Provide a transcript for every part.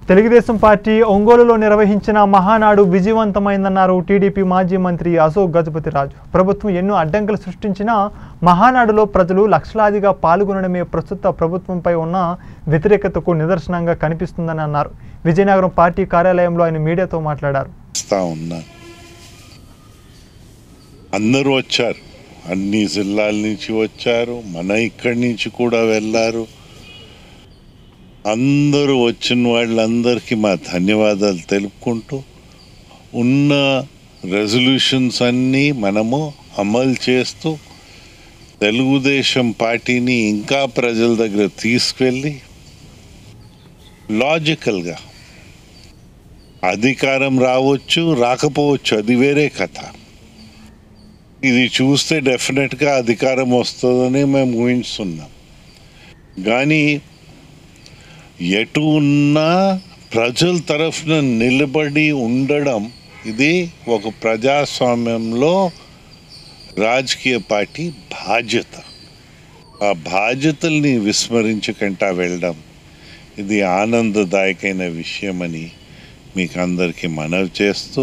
Telugu Desam party ఒంగోలులో నిర్వహించిన Mahanadu విజయవంతమైందన్నారు TDP మాజీ మంత్రి అశోక్ గజపతి రాజు ప్రభుత్వం ఎన్నో అడ్డంకులు సృష్టించినా మహానాడులో ప్రజలు లక్షలాదిగా పాల్గొనడమే ప్రస్తుత ప్రభుత్వంపై ఉన్న వ్యతిరేకతకు నిదర్శనంగా కనిపిస్తుందని అన్నారు విజయనగరం పార్టీ కార్యాలయంలో ఆయన మీడియాతో మాట్లాడారు ఇస్తా ఉన్నా అందరూ వచ్చారు అన్ని జిల్లాల నుంచి వచ్చారు మన ఇక్కడి నుంచి కూడా వెళ్ళారు అందరూ వచ్చిన వాళ్ళందరికీ మా ధన్యవాదాలు తెలుపుకుంటూ ఉన్న రెజల్యూషన్స్ అన్నీ మనము అమలు చేస్తూ తెలుగుదేశం పార్టీని ఇంకా ప్రజల దగ్గర తీసుకెళ్ళి లాజికల్గా అధికారం రావచ్చు రాకపోవచ్చు అది వేరే కథ ఇది చూస్తే డెఫినెట్గా అధికారం వస్తుందని మేము ఊహిస్తున్నాం కానీ ఎటు ఉన్నా ప్రజల తరఫున నిలబడి ఉండడం ఇది ఒక ప్రజాస్వామ్యంలో రాజకీయ పార్టీ బాధ్యత ఆ బాధ్యతల్ని విస్మరించకుండా వెళ్ళడం ఇది ఆనందదాయకమైన విషయమని మీకు అందరికీ మనవి చేస్తూ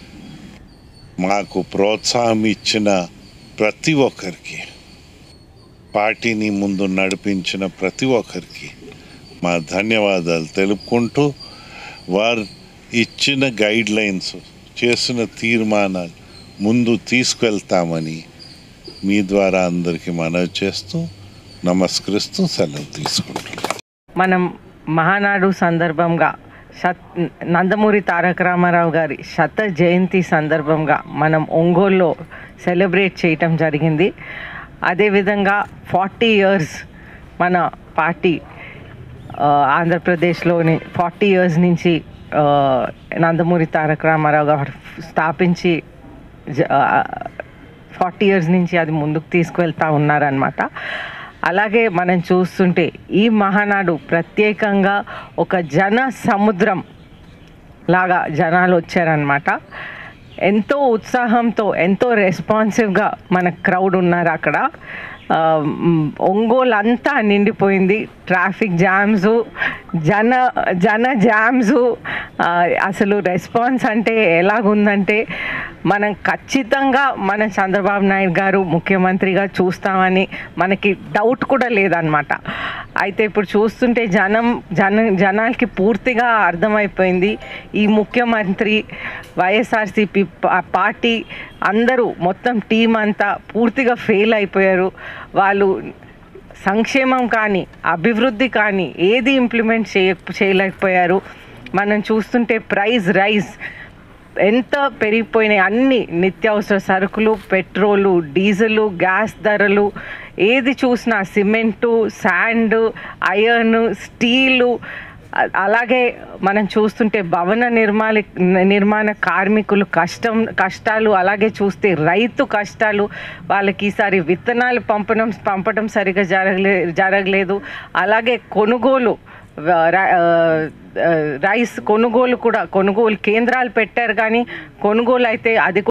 మాకు ప్రోత్సాహం ఇచ్చిన ప్రతి ఒక్కరికి పార్టీని ముందు నడిపించిన ప్రతి ఒక్కరికి మా ధన్యవాదాలు తెలుపుకుంటూ వారు ఇచ్చిన గైడ్ లైన్స్ చేసిన తీర్మానాలు ముందు తీసుకెళ్తామని మీ ద్వారా అందరికీ మనవి చేస్తూ నమస్కరిస్తూ సెలవు తీసుకుంటున్నాను మనం మహానాడు సందర్భంగా శత్ నందమూరి తారక రామారావు గారి శత జయంతి సందర్భంగా మనం ఒంగోలులో సెలబ్రేట్ చేయటం జరిగింది అదేవిధంగా ఫార్టీ ఇయర్స్ మన పార్టీ ఆ, ఆంధ్రప్రదేశ్లోని ఫార్టీ ఇయర్స్ నుంచి ఆ, నందమూరి తారక రామారావు గారు స్థాపించి ఫార్టీ ఇయర్స్ నుంచి అది ముందుకు తీసుకువెళ్తా ఉన్నారనమాట అలాగే మనం చూస్తుంటే ఈ మహానాడు ప్రత్యేకంగా ఒక జన సముద్రం లాగా జనాలు వచ్చారనమాట ఎంతో ఉత్సాహంతో ఎంతో రెస్పాన్సివ్గా మన క్రౌడ్ ఉన్నారు అక్కడ ఆ, మ్, ఒంగోలు అంతా నిండిపోయింది ట్రాఫిక్ జామ్స్ జన జన జామ్స్ అసలు రెస్పాన్స్ అంటే ఎలాగుందంటే మనం ఖచ్చితంగా మన చంద్రబాబు నాయుడు గారు ముఖ్యమంత్రిగా చూస్తామని మనకి డౌట్ కూడా లేదనమాట అయితే ఇప్పుడు చూస్తుంటే జనం జన జనాలకి పూర్తిగా అర్థమైపోయింది ఈ ముఖ్యమంత్రి వైఎస్ఆర్సీపీ పా- పార్టీ అందరూ మొత్తం టీం అంతా పూర్తిగా ఫెయిల్ అయిపోయారు వాళ్ళు సంక్షేమం కానీ అభివృద్ధి కానీ ఏది ఇంప్లిమెంట్ చేయ చేయలేకపోయారు మనం చూస్తుంటే ప్రైస్ రైస్ ఎంత పెరిగిపోయినాయి అన్ని నిత్యావసర సరుకులు పెట్రోలు డీజిలు గ్యాస్ ధరలు ఏది చూసినా సిమెంటు శాండ్ ఐరన్ స్టీలు అ- అలాగే మనం చూస్తుంటే భవన నిర్మాణ నిర్మాణ కార్మికులు కష్టం కష్టాలు అలాగే చూస్తే రైతు కష్టాలు వాళ్ళకి ఈసారి విత్తనాలు పంపడం పంపడం సరిగా జరగలే జరగలేదు అలాగే కొనుగోలు వ- ర- ఆ, ఆ, రైస్ కొనుగోలు కూడా కొనుగోలు కేంద్రాలు పెట్టారు కానీ కొనుగోలు అయితే అది